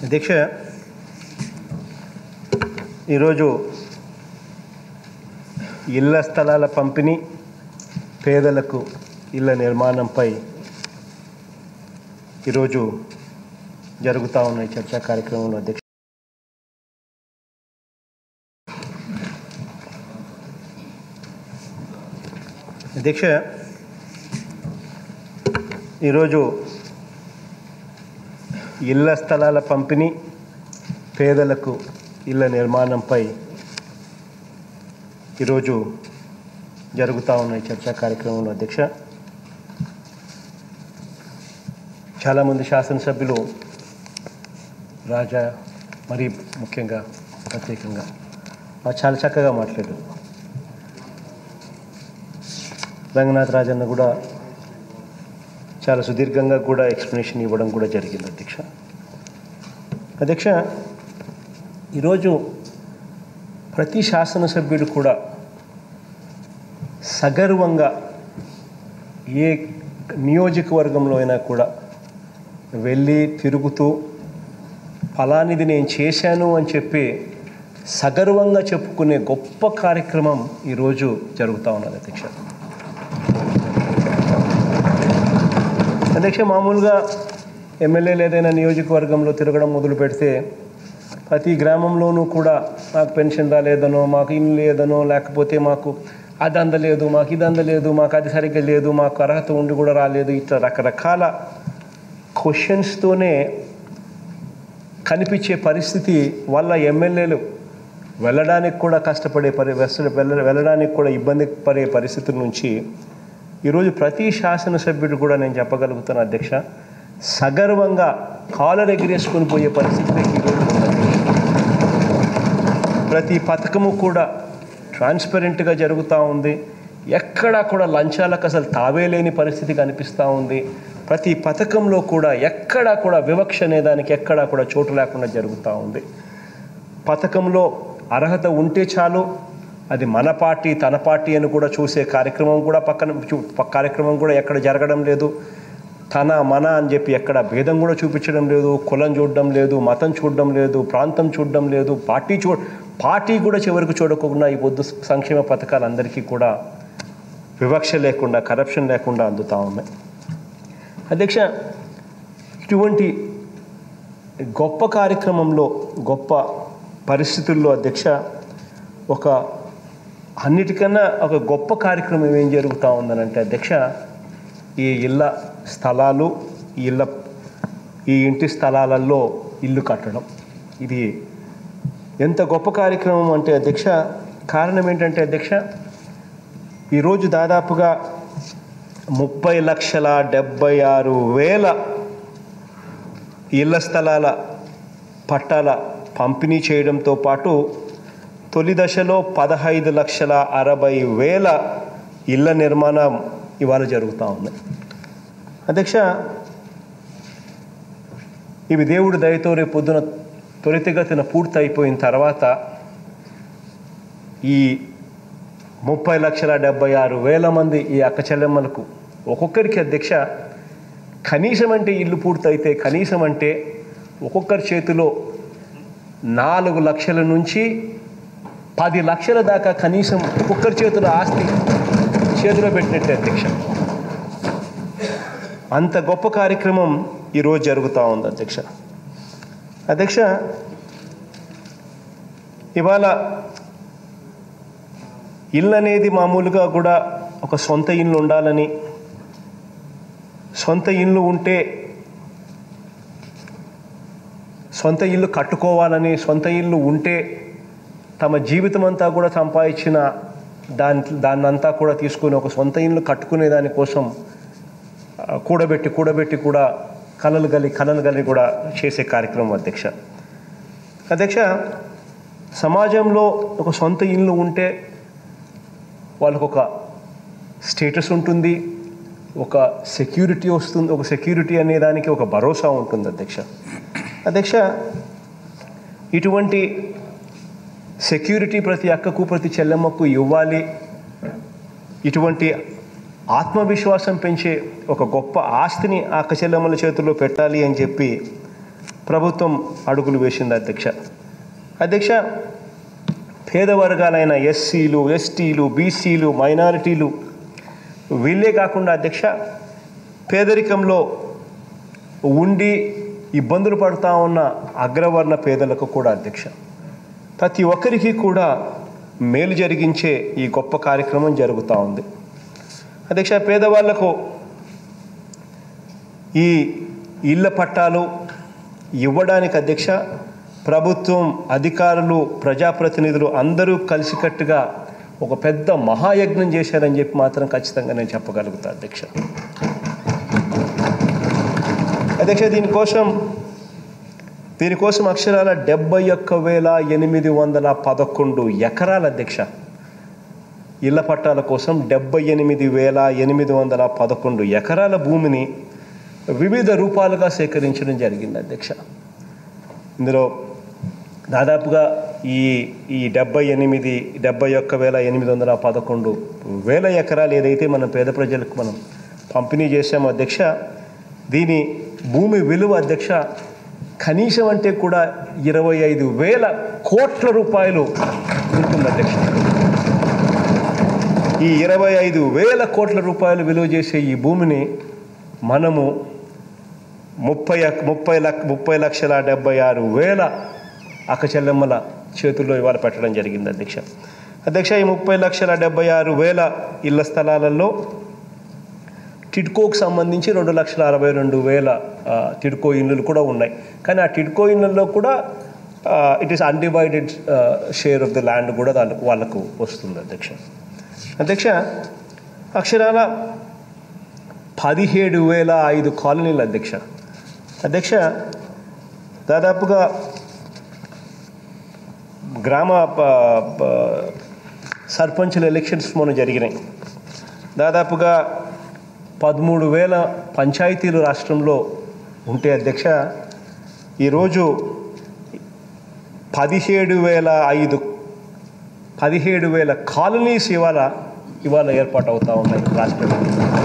అధ్యక్ష ఈరోజు ఇళ్ల స్థలాల పంపిణీ పేదలకు ఇళ్ల నిర్మాణంపై ఈరోజు జరుగుతూ ఉన్న ఈ చర్చా కార్యక్రమంలో అధ్యక్ష అధ్యక్ష ఈరోజు ఇళ్ల స్థలాల పంపిణీ పేదలకు ఇళ్ల నిర్మాణంపై ఈరోజు జరుగుతూ ఉన్న ఈ చర్చా కార్యక్రమంలో అధ్యక్ష చాలామంది శాసనసభ్యులు రాజా మరి ముఖ్యంగా ప్రత్యేకంగా వారు చాలా చక్కగా మాట్లాడారు రంగనాథ్ రాజన్న కూడా చాలా సుదీర్ఘంగా కూడా ఎక్స్ప్లెనేషన్ ఇవ్వడం కూడా జరిగింది అధ్యక్ష అధ్యక్ష ఈరోజు ప్రతి శాసనసభ్యుడు కూడా సగర్వంగా ఏ నియోజకవర్గంలో అయినా కూడా వెళ్ళి తిరుగుతూ ఫలానిది నేను చేశాను అని చెప్పి సగర్వంగా చెప్పుకునే గొప్ప కార్యక్రమం ఈరోజు జరుగుతూ ఉన్నది అధ్యక్ష అధ్యక్ష మామూలుగా ఎమ్మెల్యేలు ఏదైనా నియోజకవర్గంలో తిరగడం మొదలు పెడితే ప్రతి గ్రామంలోనూ కూడా మాకు పెన్షన్ రాలేదనో మాకు ఇల్లు లేదనో లేకపోతే మాకు అది అందలేదు మాకు ఇది అందలేదు మాకు అది సరిగ్గా లేదు మాకు అర్హత ఉండి కూడా రాలేదు ఇట్లా రకరకాల క్వశ్చన్స్తోనే కనిపించే పరిస్థితి వల్ల ఎమ్మెల్యేలు వెళ్ళడానికి కూడా కష్టపడే పరి వెస్ట- వెళ్ళ వెళ్ళడానికి కూడా ఇబ్బంది పడే పరిస్థితుల నుంచి ఈరోజు ప్రతి శాసనసభ్యుడు కూడా నేను చెప్పగలుగుతాను అధ్యక్ష సగర్వంగా కాలర్ ఎగిరేసుకొని పోయే పరిస్థితికి ఈరోజు ఉంది అధ్యక్ష. ప్రతి పథకము కూడా ట్రాన్స్పరెంట్గా జరుగుతూ ఉంది ఎక్కడా కూడా లంచాలకు అసలు తావే లేని పరిస్థితి కనిపిస్తూ ఉంది ప్రతి పథకంలో కూడా ఎక్కడా కూడా వివక్ష అనేదానికి ఎక్కడా కూడా చోటు లేకుండా జరుగుతూ ఉంది పథకంలో అర్హత ఉంటే చాలు అది మన పార్టీ తన పార్టీ అని కూడా చూసే కార్యక్రమం కూడా పక్కన చూ- ప- కార్యక్రమం కూడా ఎక్కడ జరగడం లేదు తన మన అని చెప్పి ఎక్కడ భేదం కూడా చూపించడం లేదు కులం చూడడం లేదు మతం చూడడం లేదు ప్రాంతం చూడడం లేదు పార్టీ చూ పార్టీ కూడా చివరికి చూడకుండా ఈ పొద్దు సంక్షేమ పథకాలు అందరికీ కూడా వివక్ష లేకుండా కరప్షన్ లేకుండా అందుతూ ఉన్నాయి అధ్యక్ష ఇటువంటి గొప్ప కార్యక్రమంలో గొప్ప పరిస్థితుల్లో అధ్యక్ష ఒక అన్నిటికన్నా ఒక గొప్ప కార్యక్రమం ఏం జరుగుతూ ఉందనంటే అధ్యక్ష ఈ ఇళ్ళ స్థలాలు ఈ ఇళ్ళ ఈ ఇంటి స్థలాలలో ఇల్లు కట్టడం ఇది ఎంత గొప్ప కార్యక్రమం అంటే అధ్యక్ష కారణం ఏంటంటే అధ్యక్ష ఈరోజు దాదాపుగా ముప్పై లక్షల డెబ్బై ఆరు వేల ఇళ్ల స్థలాల పట్టాల పంపిణీ చేయడంతో పాటు తొలి దశలో పదహైదు లక్షల అరవై వేల ఇళ్ల నిర్మాణం ఇవాళ జరుగుతూ ఉంది అధ్యక్ష ఇవి దేవుడి దయతో రేపు పొద్దున త్వరితగతిన పూర్తి అయిపోయిన తర్వాత ఈ ముప్పై లక్షల డెబ్బై ఆరు వేల మంది ఈ అక్క చెల్లెమ్మలకు ఒక్కొక్కరికి అధ్యక్ష కనీసం అంటే ఇల్లు పూర్తయితే కనీసం అంటే ఒక్కొక్కరి చేతిలో నాలుగు లక్షల నుంచి పది లక్షల దాకా కనీసం ఒక్కొక్కరి చేతిలో ఆస్తి చేతిలో పెట్టినట్టే అధ్యక్ష అంత గొప్ప కార్యక్రమం ఈరోజు జరుగుతూ ఉంది అధ్యక్ష అధ్యక్ష ఇవాళ ఇల్లు అనేది మామూలుగా కూడా ఒక సొంత ఇల్లు ఉండాలని సొంత ఇల్లు ఉంటే సొంత ఇల్లు కట్టుకోవాలని సొంత ఇల్లు ఉంటే తమ జీవితం అంతా కూడా సంపాదించిన దాని దాన్నంతా కూడా తీసుకుని ఒక సొంత ఇల్లు కట్టుకునే దానికోసం ఆ, కూడబెట్టి కూడబెట్టి కూడా కలలు గలి కలలు గలి కూడా చేసే కార్యక్రమం అధ్యక్ష అధ్యక్ష సమాజంలో ఒక సొంత ఇల్లు ఉంటే వాళ్ళకు ఒక స్టేటస్ ఉంటుంది ఒక సెక్యూరిటీ వస్తుంది ఒక సెక్యూరిటీ అనే దానికి ఒక భరోసా ఉంటుంది అధ్యక్ష అధ్యక్ష ఇటువంటి సెక్యూరిటీ ప్రతి అక్కకు ప్రతి చెల్లెమ్మకు ఇవ్వాలి ఇటువంటి ఆత్మవిశ్వాసం పెంచే ఒక గొప్ప ఆస్తిని ఆ అక్క చెల్లెమ్మల చేతుల్లో పెట్టాలి అని చెప్పి ప్రభుత్వం అడుగులు వేసింది అధ్యక్ష అధ్యక్ష పేద వర్గాలైన ఎస్సీలు ఎస్టీలు బీసీలు మైనారిటీలు వీళ్ళే కాకుండా అధ్యక్ష పేదరికంలో ఉండి ఇబ్బందులు పడుతూ ఉన్న అగ్రవర్ణ పేదలకు కూడా అధ్యక్ష ప్రతి ఒక్కరికి కూడా మేలు జరిగించే ఈ గొప్ప కార్యక్రమం జరుగుతూ ఉంది అధ్యక్ష పేదవాళ్లకు ఈ ఇళ్ళ పట్టాలు ఇవ్వడానికి అధ్యక్ష ప్రభుత్వం అధికారులు ప్రజాప్రతినిధులు అందరూ కలిసికట్టుగా ఒక పెద్ద మహాయజ్ఞం చేశారని చెప్పి మాత్రం ఖచ్చితంగా నేను చెప్పగలుగుతా అధ్యక్ష అధ్యక్ష దీనికోసం దీనికోసం అక్షరాల డెబ్బై ఒక్క వేల ఎనిమిది వందల పదకొండు ఎకరాల అధ్యక్ష ఇళ్ల పట్టాల కోసం డెబ్బై ఎనిమిది వేల ఎనిమిది వందల పదకొండు ఎకరాల భూమిని వివిధ రూపాలుగా సేకరించడం జరిగింది అధ్యక్ష ఇందులో దాదాపుగా ఈ ఈ డెబ్బై ఎనిమిది డెబ్బై ఒక్క వేల ఎనిమిది వందల పదకొండు వేల ఎకరాలు ఏదైతే మనం పేద ప్రజలకు మనం పంపిణీ చేశామో అధ్యక్ష దీని భూమి విలువ అధ్యక్ష కనీసం అంటే కూడా ఇరవై ఐదు వేల కోట్ల రూపాయలు ఉంటుంది అధ్యక్ష ఈ ఇరవై ఐదు వేల కోట్ల రూపాయలు విలువ చేసే ఈ భూమిని మనము ముప్పై ముప్పై లక్ష ముప్పై లక్షల డెబ్బై ఆరు వేల అక్కచెల్లెమ్మల చేతుల్లో ఇవాళ పెట్టడం జరిగింది అధ్యక్ష అధ్యక్ష ఈ ముప్పై లక్షల డెబ్బై ఆరు వేల ఇళ్ల స్థలాలలో టిడ్కోకు సంబంధించి రెండు లక్షల అరవై రెండు వేల ఆ, టిడ్కో ఇళ్ళు కూడా ఉన్నాయి కానీ ఆ టిడ్కో ఇళ్ళల్లో కూడా it is undivided share of the land కూడా దానికి వాళ్ళకు వస్తుంది అధ్యక్ష అధ్యక్ష అక్షరాల పదిహేడు వేల ఐదు కాలనీలు అధ్యక్ష అధ్యక్ష దాదాపుగా గ్రామ ప- ప- సర్పంచుల ఎలక్షన్స్ మొన్న జరిగినాయి దాదాపుగా పదమూడు వేల పంచాయతీలు రాష్ట్రంలో ఉంటే అధ్యక్ష ఈరోజు పదిహేడు వేల ఐదు పదిహేడు వేల కాలనీస్ ఇవాళ ఇవాళ ఏర్పాటు అవుతూ ఉన్నాయి రాష్ట్రంలో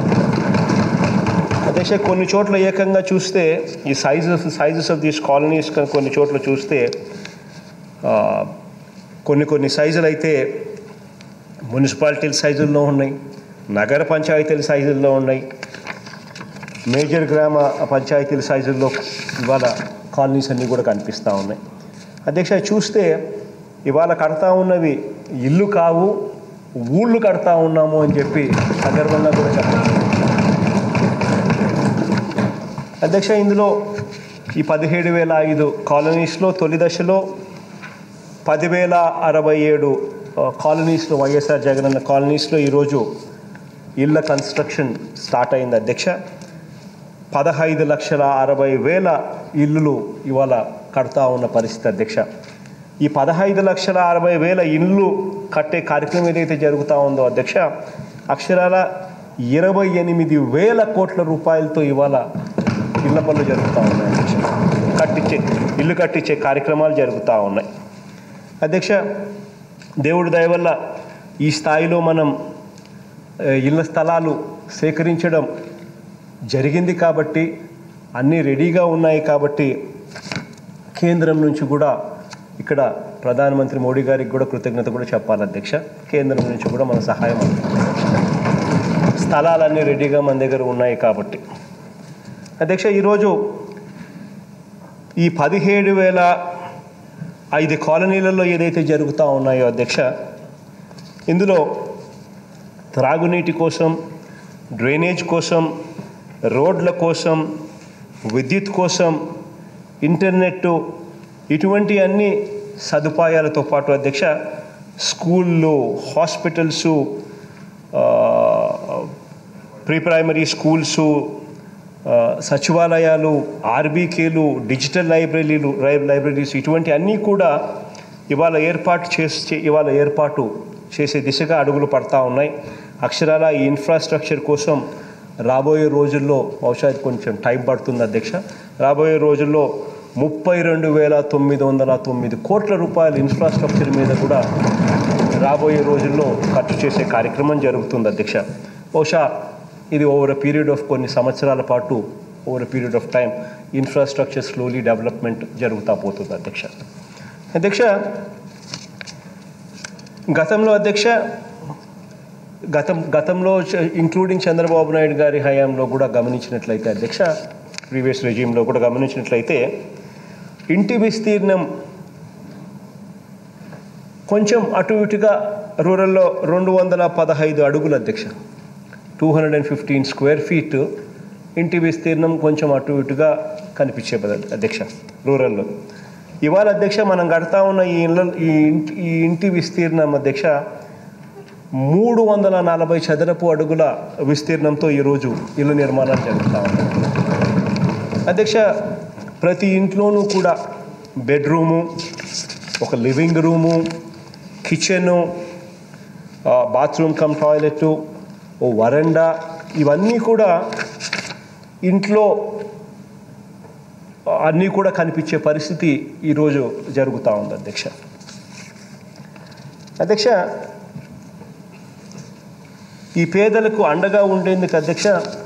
అధ్యక్ష కొన్ని చోట్ల ఏకంగా చూస్తే ఈ sizes sizes of these colonies కొన్ని చోట్ల చూస్తే ఆ, కొన్ని కొన్ని సైజులు అయితే మున్సిపాలిటీల సైజుల్లో ఉన్నాయి నగర పంచాయతీల సైజుల్లో ఉన్నాయి మేజర్ గ్రామ పంచాయతీల సైజుల్లో ఇవాళ కాలనీస్ అన్నీ కూడా కనిపిస్తూ ఉన్నాయి అధ్యక్ష చూస్తే ఇవాళ కడతా ఉన్నవి ఇల్లు కావు ఊళ్ళు కడతా ఉన్నాము అని చెప్పి సగర్వంగా కూడా చెప్పాలి అధ్యక్ష ఇందులో ఈ పదిహేడు వేల ఐదు కాలనీస్లో తొలి దశలో పదివేల అరవై ఏడు ఆ, కాలనీస్లో వైఎస్ఆర్ జగనన్న కాలనీస్లో ఈరోజు ఇళ్ళ కన్స్ట్రక్షన్ స్టార్ట్ అయింది అధ్యక్ష పదహైదు లక్షల అరవై వేల ఇల్లులు ఇవాళ కడతా ఉన్న పరిస్థితి అధ్యక్ష ఈ పదహైదు లక్షల అరవై వేల ఇల్లు కట్టే కార్యక్రమం ఏదైతే జరుగుతూ ఉందో అధ్యక్ష అక్షరాల ఇరవై ఎనిమిది వేల కోట్ల రూపాయలతో ఇవాళ ఇళ్ల పనులు జరుగుతూ ఉన్నాయి అధ్యక్ష కట్టించే ఇల్లు కట్టించే కార్యక్రమాలు జరుగుతూ ఉన్నాయి అధ్యక్ష దేవుడి దయ వల్ల ఈ స్థాయిలో మనం ఆ, ఇళ్ల స్థలాలు సేకరించడం జరిగింది కాబట్టి అన్నీ రెడీగా ఉన్నాయి కాబట్టి కేంద్రం నుంచి కూడా ఇక్కడ ప్రధానమంత్రి మోడీ గారికి కూడా కృతజ్ఞత కూడా చెప్పాలి అధ్యక్ష కేంద్రం నుంచి కూడా మన సహాయం అందుతుంది. స్థలాలన్నీ రెడీగా మన దగ్గర ఉన్నాయి కాబట్టి అధ్యక్ష ఈరోజు ఈ పదిహేడు వేల ఐదు కాలనీలలో ఏదైతే జరుగుతూ ఉన్నాయో అధ్యక్ష ఇందులో త్రాగునీటి కోసం డ్రైనేజ్ కోసం రోడ్ల కోసం విద్యుత్ కోసం ఇంటర్నెట్ ఇటువంటి అన్ని సదుపాయాలతో పాటు అధ్యక్ష స్కూళ్ళు హాస్పిటల్సు ప్రీ ప్రైమరీ స్కూల్సు ఆ, సచివాలయాలు ఆర్బీకేలు డిజిటల్ లైబ్రరీలు లై- లైబ్రరీస్ ఇటువంటి అన్నీ కూడా ఇవాళ ఏర్పాటు చేసే ఇవాళ ఏర్పాటు చేసే దిశగా అడుగులు పడతా ఉన్నాయి అక్షరాల ఈ ఇన్ఫ్రాస్ట్రక్చర్ కోసం రాబోయే రోజుల్లో బహుశా ఇది కొంచెం టైం పడుతుంది అధ్యక్ష రాబోయే రోజుల్లో ముప్పై రెండు వేల తొమ్మిది వందల తొమ్మిది కోట్ల రూపాయల ఇన్ఫ్రాస్ట్రక్చర్ మీద కూడా రాబోయే రోజుల్లో ఖర్చు చేసే కార్యక్రమం జరుగుతుంది అధ్యక్ష బహుశా ఇది ఓవర్ పీరియడ్ ఆఫ్ కొన్ని సంవత్సరాల పాటు over period of time infrastructure slowly development జరుగుతూ పోతుంది అధ్యక్ష అధ్యక్ష గతంలో అధ్యక్ష గతం గతంలో ఇంక్లూడింగ్ చంద్రబాబు నాయుడు గారి హయాంలో కూడా గమనించినట్లయితే అధ్యక్ష ప్రీవియస్ రెజీమ్లో కూడా గమనించినట్లయితే ఇంటి విస్తీర్ణం కొంచెం అటు ఇటుగా రూరల్లో రెండు వందల పదహైదు అడుగులు అధ్యక్ష two hundred and fifteen square feet ఇంటి విస్తీర్ణం కొంచెం అటు ఇటుగా కనిపించే బదులు అధ్యక్ష రూరల్లో ఇవాళ అధ్యక్ష మనం కడతా ఉన్న ఈ ఇళ్ళ ఈ ఇంటి ఈ ఇంటి విస్తీర్ణం అధ్యక్ష మూడు వందల నలభై చదరపు అడుగుల విస్తీర్ణంతో ఈరోజు ఇల్లు నిర్మాణాలు జరుగుతూ ఉన్నాయి అధ్యక్ష ప్రతి ఇంట్లోనూ కూడా బెడ్రూము ఒక living room kitchen bathroom cum toilet ఓ వరండా ఇవన్నీ కూడా ఇంట్లో అన్నీ కూడా కనిపించే పరిస్థితి ఈరోజు జరుగుతూ ఉంది అధ్యక్ష అధ్యక్ష ఈ పేదలకు అండగా ఉండేందుకు అధ్యక్ష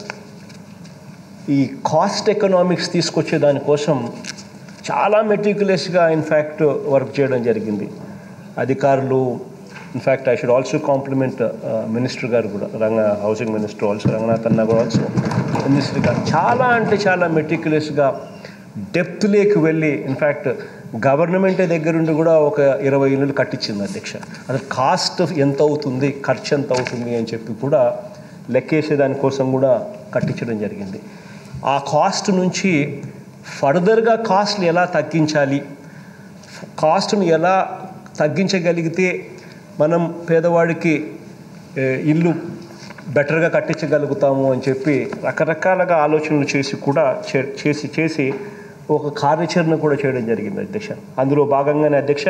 ఈ కాస్ట్ ఎకనామిక్స్ తీసుకొచ్చే దానికోసం చాలా మెటిక్యులస్గా ఇన్ఫ్యాక్ట్ వర్క్ చేయడం జరిగింది అధికారులు in fact I should also compliment minister గారు కూడా రంగ హౌసింగ్ మినిస్టర్ ఆల్సో రంగనాథ్ అన్న కూడా ఆల్సో మినిస్టర్ గారు చాలా అంటే చాలా మెటిక్యులస్గా డెప్త్ లేకి వెళ్ళి ఇన్ఫ్యాక్ట్ గవర్నమెంట్ దగ్గరుండి కూడా ఒక ఇరవై ఇళ్ళు కట్టించింది అధ్యక్ష అసలు కాస్ట్ ఎంత అవుతుంది ఖర్చు ఎంత అవుతుంది అని చెప్పి కూడా లెక్కేసే దానికోసం కూడా కట్టించడం జరిగింది ఆ కాస్ట్ నుంచి ఫర్దర్గా కాస్ట్లు ఎలా తగ్గించాలి కాస్ట్ను ఎలా తగ్గించగలిగితే మనం పేదవాడికి ఏ, ఇల్లు బెటర్గా కట్టించగలుగుతాము అని చెప్పి రకరకాలుగా ఆలోచనలు చేసి కూడా చే- చేసి చేసి ఒక కార్యాచరణ కూడా చేయడం జరిగింది అధ్యక్ష అందులో భాగంగానే అధ్యక్ష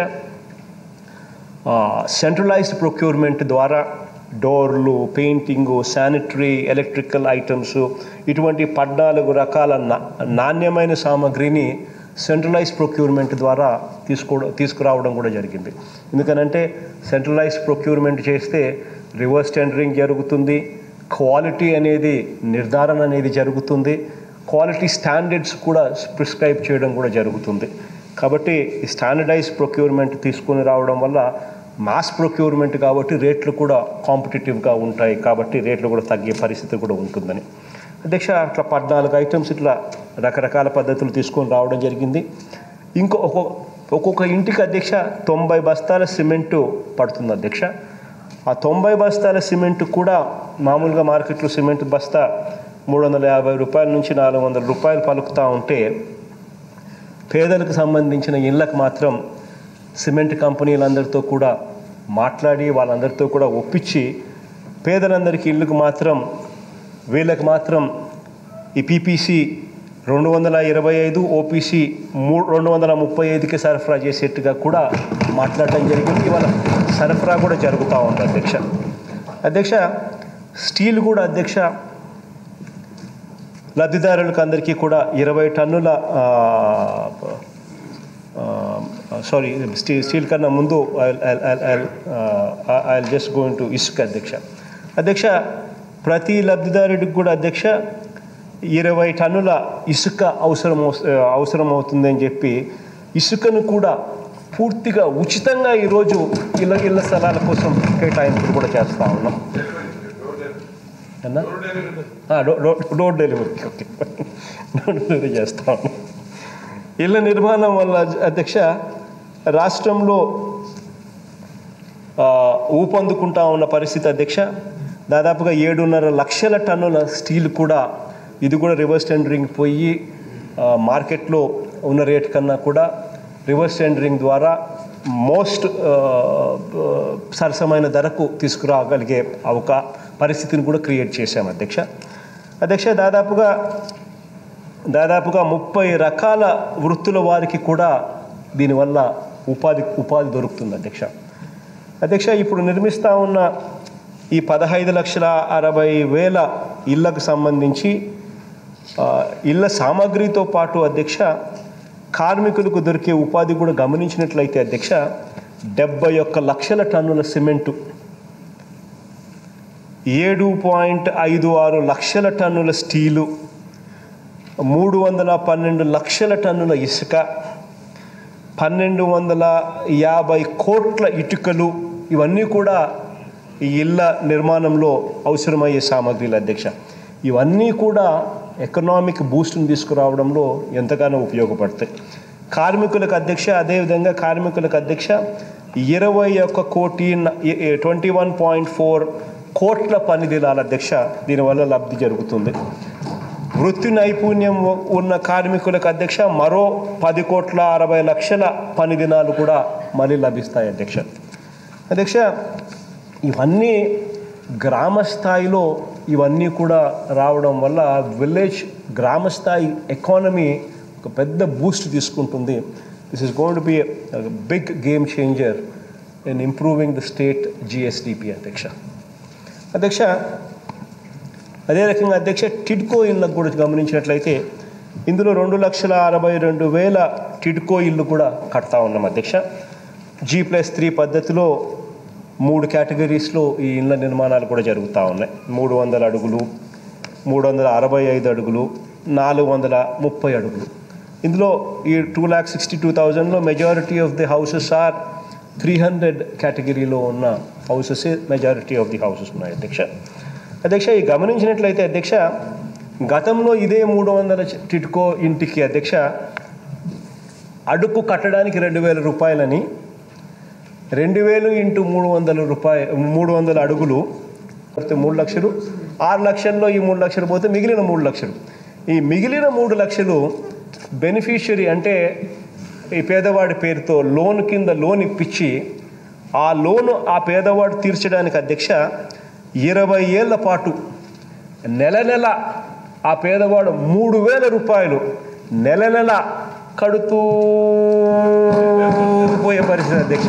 సెంట్రలైజ్డ్ ప్రొక్యూర్మెంట్ ద్వారా డోర్లు పెయింటింగు శానిటరీ ఎలక్ట్రికల్ ఐటమ్స్ ఇటువంటి పద్నాలుగు రకాల నా నాణ్యమైన సామాగ్రిని సెంట్రలైజ్ ప్రొక్యూర్మెంట్ ద్వారా తీసుకోవడం తీసుకురావడం కూడా జరిగింది ఎందుకనంటే సెంట్రలైజ్ ప్రొక్యూర్మెంట్ చేస్తే రివర్స్ టెండరింగ్ జరుగుతుంది క్వాలిటీ అనేది నిర్ధారణ అనేది జరుగుతుంది క్వాలిటీ స్టాండర్డ్స్ కూడా ప్రిస్క్రైబ్ చేయడం కూడా జరుగుతుంది కాబట్టి ఈ స్టాండర్డైజ్ ప్రొక్యూర్మెంట్ తీసుకొని రావడం వల్ల మాస్ ప్రొక్యూర్మెంట్ కాబట్టి రేట్లు కూడా కాంపిటేటివ్గా ఉంటాయి కాబట్టి రేట్లు కూడా తగ్గే పరిస్థితి కూడా ఉంటుందని అధ్యక్ష అట్లా పద్నాలుగు ఐటమ్స్ ఇట్లా రకరకాల పద్ధతులు తీసుకొని రావడం జరిగింది ఇంకో ఒక్కొక్క ఒక్కొక్క ఇంటికి అధ్యక్ష తొంభై బస్తాల సిమెంటు పడుతుంది అధ్యక్ష ఆ తొంభై బస్తాల సిమెంట్ కూడా మామూలుగా మార్కెట్లో సిమెంట్ బస్తా మూడు వందల యాభై రూపాయల నుంచి నాలుగు వందల రూపాయలు పలుకుతూ ఉంటే పేదలకు సంబంధించిన ఇళ్ళకు మాత్రం సిమెంట్ కంపెనీలందరితో కూడా మాట్లాడి వాళ్ళందరితో కూడా ఒప్పించి పేదలందరికీ ఇళ్ళకు మాత్రం వీళ్ళకి మాత్రం ఈ పీపీసీ రెండు వందల ఇరవై ఐదు ఓపీసీ మూడు రెండు వందల ముప్పై ఐదుకి సరఫరా చేసేట్టుగా కూడా మాట్లాడటం జరిగింది ఇవాళ సరఫరా కూడా జరుగుతూ ఉంది అధ్యక్ష అధ్యక్ష స్టీల్ కూడా అధ్యక్ష లబ్ధిదారులకు అందరికీ కూడా ఇరవై టన్నుల సారీ స్టీల్ స్టీల్ కన్నా ముందు ఐ జస్ట్ గోయింగ్ టు ఇసుక అధ్యక్ష అధ్యక్ష ప్రతి లబ్ధిదారుడికి కూడా అధ్యక్ష ఇరవై టన్నుల ఇసుక అవసరం వస్- అవసరం అవుతుందని చెప్పి ఇసుకను కూడా పూర్తిగా ఉచితంగా ఈరోజు ఇళ్ళ ఇళ్ళ స్థలాల కోసం కేటాయింపులు కూడా చేస్తూ ఉన్నాం అన్నా ఆ, door- door- door delivery okay door delivery చేస్తా ఉన్నాం ఇళ్ళ నిర్మాణం వల్ల అధ్యక్ష రాష్ట్రంలో ఆ, ఊపందుకుంటా ఉన్న పరిస్థితి అధ్యక్ష దాదాపుగా ఏడున్నర లక్షల టన్నుల స్టీల్ కూడా ఇది కూడా రివర్స్ టెండరింగ్ పోయి ఆ, మార్కెట్లో ఉన్న రేట్ కన్నా కూడా రివర్స్ టెండరింగ్ ద్వారా మోస్ట్ సరసమైన ధరకు తీసుకురాగలిగే అవక పరిస్థితిని కూడా క్రియేట్ చేశాం అధ్యక్ష అధ్యక్ష దాదాపుగా దాదాపుగా ముప్పై రకాల వృత్తుల వారికి కూడా దీనివల్ల ఉపాధి ఉపాధి దొరుకుతుంది అధ్యక్ష అధ్యక్ష ఇప్పుడు నిర్మిస్తూ ఉన్న ఈ పదహైదు లక్షల అరవై వేల ఇళ్లకు సంబంధించి ఆ, ఇళ్ళ సామాగ్రితో పాటు అధ్యక్ష కార్మికులకు దొరికే ఉపాధి కూడా గమనించినట్లయితే అధ్యక్ష డెబ్బై ఒక్క లక్షల టన్నుల సిమెంటు ఏడు పాయింట్ ఐదు ఆరు లక్షల టన్నుల స్టీలు మూడు వందల పన్నెండు లక్షల టన్నుల ఇసుక పన్నెండు వందల యాభై కోట్ల ఇటుకలు ఇవన్నీ కూడా ఈ ఇళ్ళ నిర్మాణంలో అవసరమయ్యే సామాగ్రిలు అధ్యక్ష ఇవన్నీ కూడా ఎకనామిక్ బూస్ట్ని తీసుకురావడంలో ఎంతగానో ఉపయోగపడతాయి కార్మికులకు అధ్యక్ష అదేవిధంగా కార్మికులకు అధ్యక్ష ఇరవై ఒక్క కోటి ట్వంటీ వన్ పాయింట్ ఫోర్ కోట్ల పని దినాల అధ్యక్ష దీనివల్ల లబ్ధి జరుగుతుంది వృత్తి నైపుణ్యం ఉన్న కార్మికులకు అధ్యక్ష మరో పది కోట్ల అరవై లక్షల పని దినాలు కూడా మళ్ళీ లభిస్తాయి అధ్యక్ష అధ్యక్ష ఇవన్నీ గ్రామ స్థాయిలో ఇవన్నీ కూడా రావడం వల్ల విలేజ్ గ్రామ స్థాయి ఎకానమీ ఒక పెద్ద బూస్ట్ తీసుకుంటుంది this is going to be big game changer in improving the state GSDP అధ్యక్ష అధ్యక్ష అదే రకంగా అధ్యక్ష టిడ్కో ఇళ్ళకు కూడా గమనించినట్లయితే ఇందులో రెండు లక్షల అరవై రెండు వేల టిడ్కో ఇల్లు కూడా కడతా ఉన్నాం అధ్యక్ష జీ ప్లస్ త్రీ పద్ధతిలో మూడు కేటగిరీస్లో ఈ ఇళ్ళ నిర్మాణాలు కూడా జరుగుతూ ఉన్నాయి మూడు వందల అడుగులు మూడు వందల అరవై ఐదు అడుగులు నాలుగు వందల ముప్పై అడుగులు ఇందులో ఈ టూ ల్యాక్ సిక్స్టీ టూ థౌజండ్లో majority of the houses are three hundred కేటగిరీలో ఉన్న houses majority of the houses ఉన్నాయి అధ్యక్ష అధ్యక్ష ఈ గమనించినట్లయితే అధ్యక్ష గతంలో ఇదే మూడు వందల టిట్కో ఇంటికి అధ్యక్ష అడుగు కట్టడానికి రెండు వేల రూపాయలని రెండు వేలు ఇంటూ మూడు వందల రూపాయ మూడు వందల అడుగులు పోతే మూడు లక్షలు ఆరు లక్షల్లో ఈ మూడు లక్షలు పోతే మిగిలిన మూడు లక్షలు ఈ మిగిలిన మూడు లక్షలు బెనిఫిషియరీ అంటే ఈ పేదవాడి పేరుతో లోన్ కింద లోన్ ఇప్పించి ఆ లోను ఆ పేదవాడు తీర్చడానికి అధ్యక్ష ఇరవై ఏళ్ల పాటు నెల నెల ఆ పేదవాడు మూడు వేల రూపాయలు నెల నెల కడుతూ పోయే పరిస్థితి అధ్యక్ష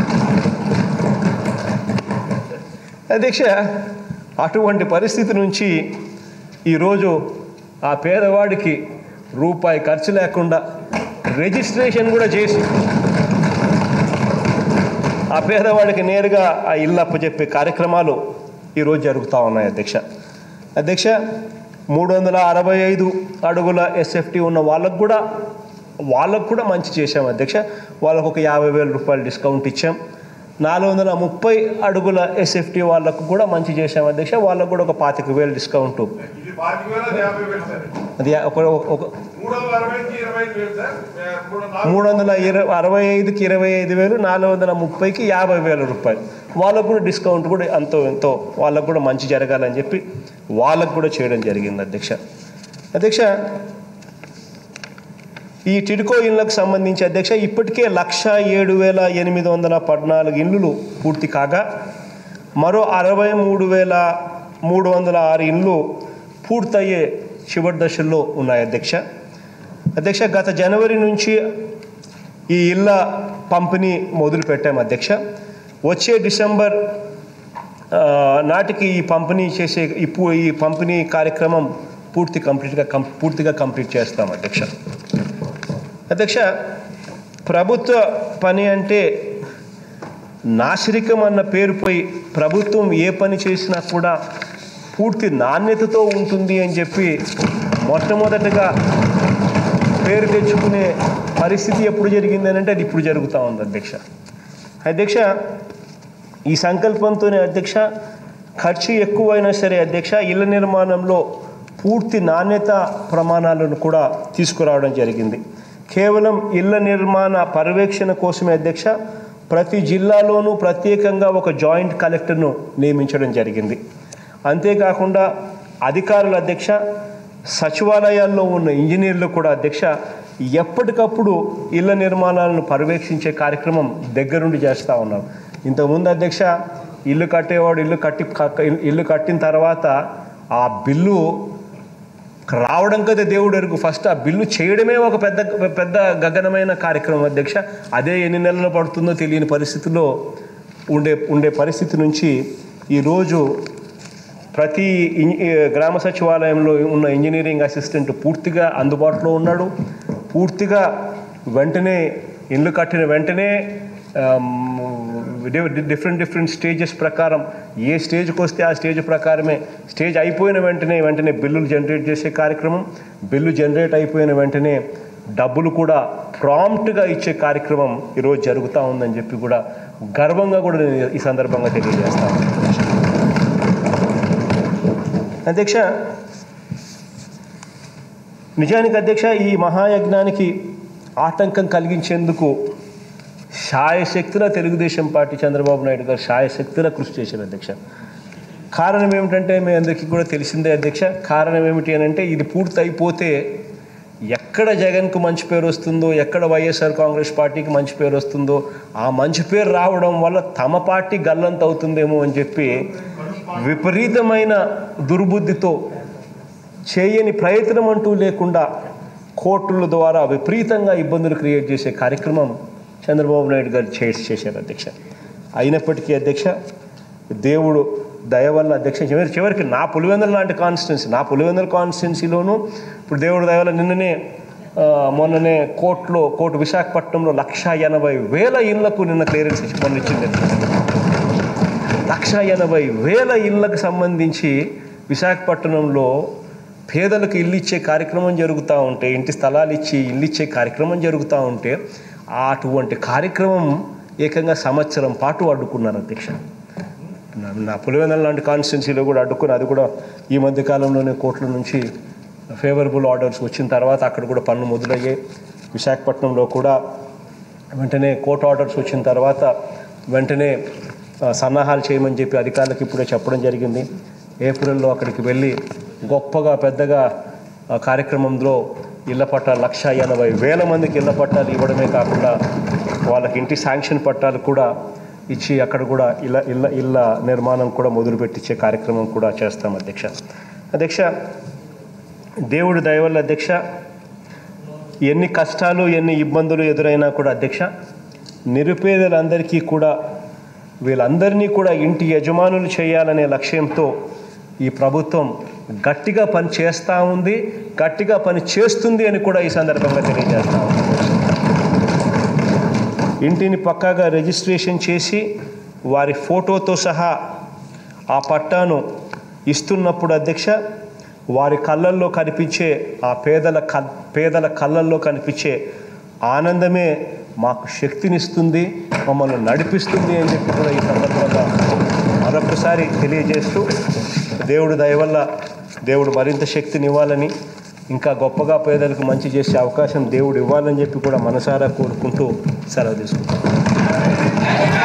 అధ్యక్ష అటువంటి పరిస్థితి నుంచి ఈరోజు ఆ పేదవాడికి రూపాయి ఖర్చు లేకుండా రిజిస్ట్రేషన్ కూడా చేసి ఆ పేదవాడికి నేరుగా ఆ ఇల్లు అప్పచెప్పే కార్యక్రమాలు ఈరోజు జరుగుతూ ఉన్నాయి అధ్యక్ష అధ్యక్ష మూడు వందల అరవై ఐదు అడుగుల ఎస్ఎఫ్టీ ఉన్న వాళ్ళకు కూడా వాళ్ళకు కూడా మంచి చేశాం అధ్యక్ష వాళ్ళకు ఒక యాభై వేల రూపాయలు డిస్కౌంట్ ఇచ్చాం నాలుగు వందల ముప్పై అడుగుల ఎస్ఎఫ్టీ వాళ్ళకు కూడా మంచి చేశాం అధ్యక్ష వాళ్ళకు కూడా ఒక పాతిక వేలు డిస్కౌంట్ ఇది పాతిక వేల అది యాభై వేలు సార్ అది ఒక ఒక మూడు వందల అరవైకి ఇరవై ఐదు వేలు సార్ ఏ, మూడు నాలుగు మూడు వందల ఇరవై అరవై ఐదుకి ఇరవై ఐదు వేలు నాలుగు వందల ముప్పైకి యాభై వేల రూపాయలు వాళ్ళకు కూడా డిస్కౌంట్ కూడా అంతో ఎంతో వాళ్ళకు కూడా మంచి జరగాలని చెప్పి వాళ్ళకు కూడా చేయడం జరిగింది అధ్యక్ష అధ్యక్ష ఈ టిడ్కో ఇళ్ళకు సంబంధించి అధ్యక్ష ఇప్పటికే లక్ష ఏడు వేల ఎనిమిది వందల పద్నాలుగు ఇళ్ళు పూర్తి కాగా మరో అరవై మూడు వేల మూడు వందల ఆరు ఇళ్ళు పూర్తయ్యే చివరి దశల్లో ఉన్నాయి అధ్యక్ష అధ్యక్ష గత జనవరి నుంచి ఈ ఇళ్ళ పంపిణీ మొదలు పెట్టాము అధ్యక్ష వచ్చే డిసెంబర్ ఆ, నాటికి ఈ పంపిణీ చేసే ఇప్పుడు ఈ పంపిణీ కార్యక్రమం పూర్తి కంప్లీట్గా కం పూర్తిగా కంప్లీట్ చేస్తాం అధ్యక్ష అధ్యక్ష ప్రభుత్వ పని అంటే నాశరికం అన్న పేరుపై ప్రభుత్వం ఏ పని చేసినా కూడా పూర్తి నాణ్యతతో ఉంటుంది అని చెప్పి మొట్టమొదటగా పేరు తెచ్చుకునే పరిస్థితి ఎప్పుడు జరిగింది అని అంటే అది ఇప్పుడు జరుగుతూ ఉంది అధ్యక్ష అధ్యక్ష ఈ సంకల్పంతోనే అధ్యక్ష ఖర్చు ఎక్కువైనా సరే అధ్యక్ష ఇళ్ళ నిర్మాణంలో పూర్తి నాణ్యత ప్రమాణాలను కూడా తీసుకురావడం జరిగింది కేవలం ఇళ్ళ నిర్మాణ పర్యవేక్షణ కోసమే అధ్యక్ష ప్రతి జిల్లాలోనూ ప్రత్యేకంగా ఒక జాయింట్ కలెక్టర్ను నియమించడం జరిగింది అంతేకాకుండా అధికారుల అధ్యక్ష సచివాలయాల్లో ఉన్న ఇంజనీర్లు కూడా అధ్యక్ష ఎప్పటికప్పుడు ఇళ్ళ నిర్మాణాలను పర్యవేక్షించే కార్యక్రమం దగ్గరుండి చేస్తూ ఉన్నారు ఇంతకుముందు అధ్యక్ష ఇల్లు కట్టేవాడు ఇల్లు కట్టి క- ఇల్లు కట్టిన తర్వాత ఆ బిల్లు రావడం కదా దేవుడు ఎరుగు ఫస్ట్ ఆ బిల్లు చేయడమే ఒక పెద్ద పెద్ద గగనమైన కార్యక్రమం అధ్యక్ష అదే ఎన్ని నెలలు పడుతుందో తెలియని పరిస్థితిలో ఉండే ఉండే పరిస్థితి నుంచి ఈరోజు ప్రతి ఇన్- ఈ గ్రామ సచివాలయంలో ఉన్న ఇంజనీరింగ్ అసిస్టెంట్ పూర్తిగా అందుబాటులో ఉన్నాడు పూర్తిగా వెంటనే ఇల్లు కట్టిన వెంటనే డిఫరెంట్ డిఫరెంట్ స్టేజెస్ ప్రకారం ఏ స్టేజ్కి వస్తే ఆ స్టేజ్ ప్రకారమే స్టేజ్ అయిపోయిన వెంటనే వెంటనే బిల్లులు జనరేట్ చేసే కార్యక్రమం బిల్లు జనరేట్ అయిపోయిన వెంటనే డబ్బులు కూడా ప్రాంప్ట్గా ఇచ్చే కార్యక్రమం ఈరోజు జరుగుతూ ఉందని చెప్పి కూడా గర్వంగా కూడా నేను ఈ సందర్భంగా తెలియజేస్తాను అధ్యక్ష నిజానికి అధ్యక్ష ఈ మహాయజ్ఞానికి ఆటంకం కలిగించేందుకు శాయశక్తుల తెలుగుదేశం పార్టీ చంద్రబాబు నాయుడు గారు శాయశక్తుల కృషి చేశారు అధ్యక్ష కారణం ఏమిటంటే మీ అందరికీ కూడా తెలిసిందే అధ్యక్ష కారణం ఏమిటి అని అంటే ఇది పూర్తి అయిపోతే ఎక్కడ జగన్కు మంచి పేరు వస్తుందో ఎక్కడ వైఎస్ఆర్ కాంగ్రెస్ పార్టీకి మంచి పేరు వస్తుందో ఆ మంచి పేరు రావడం వల్ల తమ పార్టీ గల్లంత అవుతుందేమో అని చెప్పి విపరీతమైన దుర్బుద్ధితో చేయని ప్రయత్నం అంటూ లేకుండా కోర్టుల ద్వారా విపరీతంగా ఇబ్బందులు క్రియేట్ చేసే కార్యక్రమం చంద్రబాబు నాయుడు గారు చేసి చేశారు అధ్యక్ష అయినప్పటికీ అధ్యక్ష దేవుడు దయ వల్ల అధ్యక్ష చివరి చివరికి నా పులివెందుల లాంటి కాన్స్టిట్యున్సీ నా పులివెందుల కాన్స్టిట్యున్సీలోనూ ఇప్పుడు దేవుడు దయ వల్ల నిన్ననే ఆ, మొన్ననే కోర్టులో కోర్టు విశాఖపట్నంలో లక్ష ఎనభై వేల ఇళ్లకు నిన్న క్లియరెన్స్ ఇచ్చి మొన్న ఇచ్చింది లక్ష ఎనభై వేల ఇళ్ళకు సంబంధించి విశాఖపట్నంలో పేదలకు ఇల్లు ఇచ్చే కార్యక్రమం జరుగుతూ ఉంటే ఇంటి స్థలాలు ఇచ్చి ఇల్లు ఇచ్చే కార్యక్రమం జరుగుతూ ఉంటే అటువంటి కార్యక్రమం ఏకంగా సంవత్సరం పాటు అడ్డుకున్నారు అధ్యక్ష నా- నా పులివెందుల లాంటి కాన్స్టిట్యున్సీలో కూడా అడ్డుకుని అది కూడా ఈ మధ్య కాలంలోనే కోర్టుల నుంచి ఫేవరబుల్ ఆర్డర్స్ వచ్చిన తర్వాత అక్కడ కూడా పన్ను మొదలయ్యాయి విశాఖపట్నంలో కూడా వెంటనే కోర్టు ఆర్డర్స్ వచ్చిన తర్వాత వెంటనే ఆ, సన్నాహాలు చేయమని చెప్పి అధికారులకు ఇప్పుడే చెప్పడం జరిగింది ఏప్రిల్లో అక్కడికి వెళ్ళి గొప్పగా పెద్దగా ఆ కార్యక్రమంలో ఇళ్ల పట్టాలు లక్ష ఎనభై వేల మందికి ఇళ్ల పట్టాలు ఇవ్వడమే కాకుండా వాళ్ళకి ఇంటి శాంక్షన్ పట్టాలు కూడా ఇచ్చి అక్కడ కూడా ఇళ్ళ ఇళ్ళ ఇళ్ళ నిర్మాణం కూడా మొదలుపెట్టించే కార్యక్రమం కూడా చేస్తాం అధ్యక్ష అధ్యక్ష దేవుడి దయ వల్ల అధ్యక్ష ఎన్ని కష్టాలు ఎన్ని ఇబ్బందులు ఎదురైనా కూడా అధ్యక్ష నిరుపేదలందరికీ కూడా వీళ్ళందరినీ కూడా ఇంటి యజమానులు చేయాలనే లక్ష్యంతో ఈ ప్రభుత్వం గట్టిగా పని చేస్తూ ఉంది గట్టిగా పని చేస్తుంది అని కూడా ఈ సందర్భంగా తెలియజేస్తా ఉంది ఇంటిని పక్కాగా రిజిస్ట్రేషన్ చేసి వారి ఫోటోతో సహా ఆ పట్టాను ఇస్తున్నప్పుడు అధ్యక్ష వారి కళ్ళల్లో కనిపించే ఆ పేదల కల్ పేదల కళ్ళల్లో కనిపించే ఆనందమే మాకు శక్తినిస్తుంది మమ్మల్ని నడిపిస్తుంది అని చెప్పి కూడా ఈ సందర్భంగా మరొకసారి తెలియజేస్తూ దేవుడు దయ వల్ల దేవుడు మరింత శక్తిని ఇవ్వాలని ఇంకా గొప్పగా పేదలకు మంచి చేసే అవకాశం దేవుడు ఇవ్వాలని చెప్పి కూడా మనసారా కోరుకుంటూ సెలవు తీసుకుంటాం